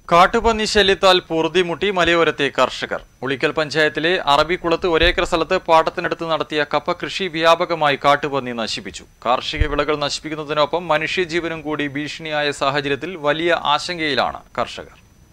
കാട്ടുപന്നി ശല്യത്താൽ പൊറുതിമുട്ടി മലയോരത്തെ കർഷകർ ഉളിക്കൽ പഞ്ചായത്തിലെ അറബിക്കുളത്ത് ഒരേക്കർ സ്ഥലത്ത് പാട്ടത്തിനടുത്ത് നടത്തിയ കപ്പ കൃഷി വ്യാപകമായി കാട്ടുപന്നി നശിപ്പിച്ചു കാർഷിക വിളകൾ നശിപ്പിക്കുന്നതിനൊപ്പം മനുഷ്യജീവനും കൂടി ഭീഷണിയായ സാഹചര്യത്തിൽ വലിയ ആശങ്കയിലാണ് കർഷകർ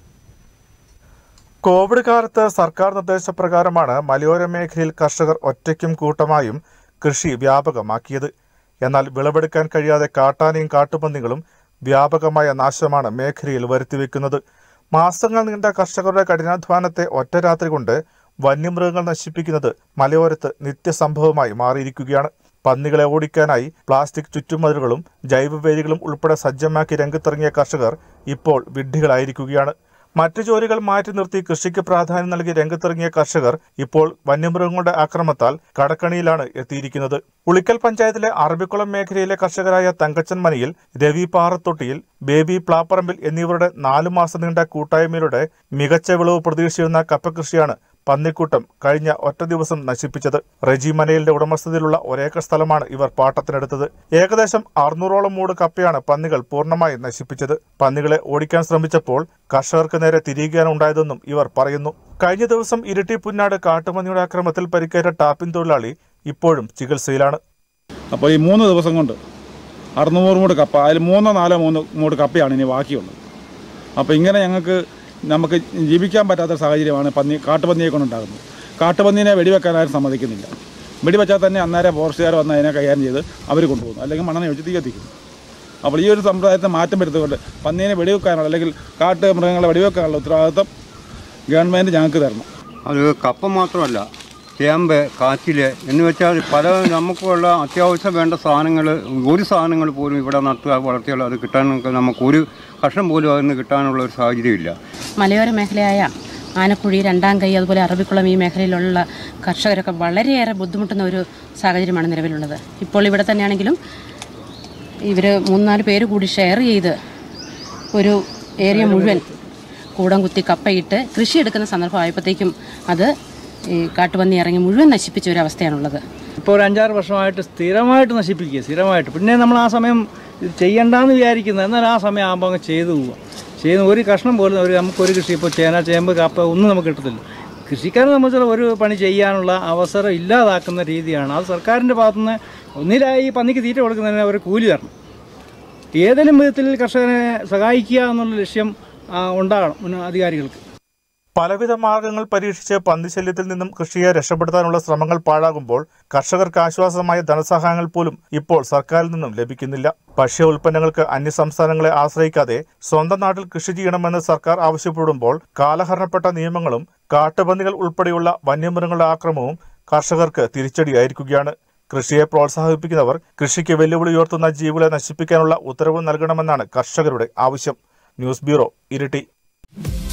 കോവിഡ് കാലത്ത് സർക്കാർ നിർദ്ദേശപ്രകാരമാണ് മലയോര മേഖലയിൽ കർഷകർ ഒറ്റയ്ക്കും കൂട്ടമായും കൃഷി വ്യാപകമാക്കിയത് എന്നാൽ വിളവെടുക്കാൻ കഴിയാതെ കാട്ടാനയും കാട്ടുപന്നികളും വ്യാപകമായ നാശമാണ് മേഖലയിൽ വരുത്തിവെക്കുന്നത് മാസങ്ങൾ നീണ്ട കർഷകരുടെ കഠിനാധ്വാനത്തെ ഒറ്റ രാത്രി കൊണ്ട് വന്യമൃഗങ്ങൾ നശിപ്പിക്കുന്നത് മലയോരത്ത് നിത്യസംഭവമായി മാറിയിരിക്കുകയാണ് പന്നികളെ ഓടിക്കാനായി പ്ലാസ്റ്റിക് ചുറ്റുമതിലുകളും ജൈവവേദികളും ഉൾപ്പെടെ സജ്ജമാക്കി രംഗത്തിറങ്ങിയ കർഷകർ ഇപ്പോൾ വിഡ്ഢികളായിരിക്കുകയാണ് മറ്റു ജോലികൾ മാറ്റി നിർത്തി കൃഷിക്ക് പ്രാധാന്യം നൽകി രംഗത്തിറങ്ങിയ കർഷകർ ഇപ്പോൾ വന്യമൃഗങ്ങളുടെ ആക്രമണത്താൽ കടക്കണിയിലാണ് എത്തിയിരിക്കുന്നത് ഉളിക്കൽ പഞ്ചായത്തിലെ അറബിക്കുളം മേഖലയിലെ കർഷകരായ തങ്കച്ചൻ മനയിൽ രവി പാറത്തൊട്ടിയിൽ ബേബി പ്ലാപ്പറമ്പിൽ എന്നിവരുടെ നാലു മാസം നീണ്ട കൂട്ടായ്മയിലൂടെ മികച്ച വിളവ് പ്രതീക്ഷിച്ചിരുന്ന കപ്പ കൃഷിയാണ് പന്നിക്കൂട്ടം കഴിഞ്ഞ ഒറ്റ ദിവസം നശിപ്പിച്ചത് റെജി മനയിലിന്റെ ഉടമസ്ഥതയിലുള്ള ഒരേക്കർ സ്ഥലമാണ് ഇവർ പാട്ടത്തിനെടുത്തത് ഏകദേശം അറുന്നൂറോളം മൂട് കപ്പയാണ് പന്നികൾ പൂർണ്ണമായി നശിപ്പിച്ചത് പന്നികളെ ഓടിക്കാൻ ശ്രമിച്ചപ്പോൾ കർഷകർക്ക് നേരെ തിരിയുകയാണ് ഉണ്ടായതെന്നും ഇവർ പറയുന്നു കഴിഞ്ഞ ദിവസം ഇരിട്ടി പുന്നാട് കാട്ടുപന്നിയുടെ ആക്രമണത്തിൽ പരിക്കേറ്റ ടാപ്പിൻ തൊഴിലാളി ഇപ്പോഴും ചികിത്സയിലാണ് അപ്പോൾ ഈ മൂന്ന് ദിവസം കൊണ്ട് അറുന്നൂറ് മൂട് കപ്പ അതിൽ മൂന്നോ നാലോ മൂന്ന് മൂട് കപ്പയാണ് ഇനി ബാക്കിയുള്ളത് അപ്പോൾ ഇങ്ങനെ ഞങ്ങൾക്ക് നമുക്ക് ജീവിക്കാൻ പറ്റാത്ത സാഹചര്യമാണ് പന്നി കാട്ടുപന്നിയെ കൊണ്ടുണ്ടാകുന്നത് കാട്ടുപന്നീനെ വെടിവെക്കാൻ ആരും സമ്മതിക്കുന്നില്ല വെടിവെച്ചാൽ തന്നെ അന്നേരം ഫോറസ്റ്റുകാർ വന്ന് അതിനെ കൈകാര്യം ചെയ്ത് അവർ കൊണ്ടുപോകുന്നു അല്ലെങ്കിൽ മണ്ണെണ്ണ ഒഴിച്ച് തീ കത്തിക്കുന്നു അപ്പോൾ ഈ ഒരു സമ്പ്രദായത്തെ മാറ്റം വരുത്തുകൊണ്ട് പന്നീനെ വെടിവെക്കാനുള്ള അല്ലെങ്കിൽ കാട്ട് മൃഗങ്ങളെ വെടിവെക്കാനുള്ള ഉത്തരവാദിത്വം ഗവൺമെൻറ് ഞങ്ങൾക്ക് തരണം അത് കപ്പ മാത്രമല്ല ചേമ്പ് കാച്ചില് എന്ന് വെച്ചാൽ പല നമുക്കുള്ള അത്യാവശ്യം വേണ്ട സാധനങ്ങൾ ഒരു സാധനങ്ങൾ പോലും ഇവിടെ നട്ടുക വളർത്തിയാൽ അത് കിട്ടാൻ നമുക്ക് ഒരു കഷ്ണം പോലും അതിന് കിട്ടാനുള്ള ഒരു സാഹചര്യമില്ല മലയോര മേഖലയായ ആനക്കുഴി രണ്ടാം കൈ അതുപോലെ അറബിക്കുളം ഈ മേഖലയിലുള്ള കർഷകരൊക്കെ വളരെയേറെ ബുദ്ധിമുട്ടുന്ന ഒരു സാഹചര്യമാണ് നിലവിലുള്ളത് ഇപ്പോൾ ഇവിടെ തന്നെയാണെങ്കിലും ഇവർ മൂന്നാല് പേര് കൂടി ഷെയർ ചെയ്ത് ഒരു ഏരിയ മുഴുവൻ കൂടം കുത്തി കപ്പയിട്ട് കൃഷിയെടുക്കുന്ന സന്ദർഭമായപ്പോഴത്തേക്കും അത് ഈ കാട്ടുപന്നി ഇറങ്ങി മുഴുവൻ നശിപ്പിച്ച ഒരു അവസ്ഥയാണുള്ളത് ഇപ്പോൾ ഒരു അഞ്ചാറ് വർഷമായിട്ട് സ്ഥിരമായിട്ട് നശിപ്പിക്കുക സ്ഥിരമായിട്ട് പിന്നെ നമ്മൾ ആ സമയം ഇത് ചെയ്യണ്ടെന്ന് വിചാരിക്കുന്നത് എന്നാൽ ആ സമയം ആകുമ്പോൾ അങ്ങ് ചെയ്തു പോവുക ചെയ്യുന്ന ഒരു കഷ്ണം പോലും ഒരു നമുക്കൊരു കൃഷി ഇപ്പോൾ ചേന ചേമ്പ് കപ്പ ഒന്നും നമുക്ക് കിട്ടത്തില്ല കൃഷിക്കാരെ സംബന്ധിച്ചുള്ള ഒരു പണി ചെയ്യാനുള്ള അവസരം ഇല്ലാതാക്കുന്ന രീതിയാണ് അത് സർക്കാരിൻ്റെ ഭാഗത്തുനിന്ന് ഒന്നിലായി ഈ പന്നിക്ക് തീറ്റ കൊടുക്കുന്നതിന് അവർ കൂലി തരണം ഏതെങ്കിലും വിധത്തിൽ കർഷകനെ സഹായിക്കുക എന്നുള്ള ലക്ഷ്യം ആ, ഉണ്ടാകണം മുൻ അധികാരികൾക്ക് പലവിധ മാർഗങ്ങൾ പരീക്ഷിച്ച് പന്നിശല്യത്തിൽ നിന്നും കൃഷിയെ രക്ഷപ്പെടുത്താനുള്ള ശ്രമങ്ങൾ പാഴാകുമ്പോൾ കർഷകർക്ക് ആശ്വാസമായ ധനസഹായങ്ങൾ പോലും ഇപ്പോൾ സർക്കാരിൽ നിന്നും ലഭിക്കുന്നില്ല ഭക്ഷ്യ ഉൽപ്പന്നങ്ങൾക്ക് അന്യസംസ്ഥാനങ്ങളെ ആശ്രയിക്കാതെ സ്വന്തം നാട്ടിൽ കൃഷി ചെയ്യണമെന്ന് സർക്കാർ ആവശ്യപ്പെടുമ്പോൾ കാലഹരണപ്പെട്ട നിയമങ്ങളും കാട്ടുപന്നികൾ ഉൾപ്പെടെയുള്ള വന്യമൃഗങ്ങളുടെ ആക്രമണവും കർഷകർക്ക് തിരിച്ചടിയായിരിക്കുകയാണ് കൃഷിയെ പ്രോത്സാഹിപ്പിക്കുന്നവർ കൃഷിക്ക് വെല്ലുവിളി ഉയർത്തുന്ന ജീവികളെ നശിപ്പിക്കാനുള്ള ഉത്തരവ് നൽകണമെന്നാണ് കർഷകരുടെ ആവശ്യം ന്യൂസ് ബ്യൂറോ ഇരിട്ടി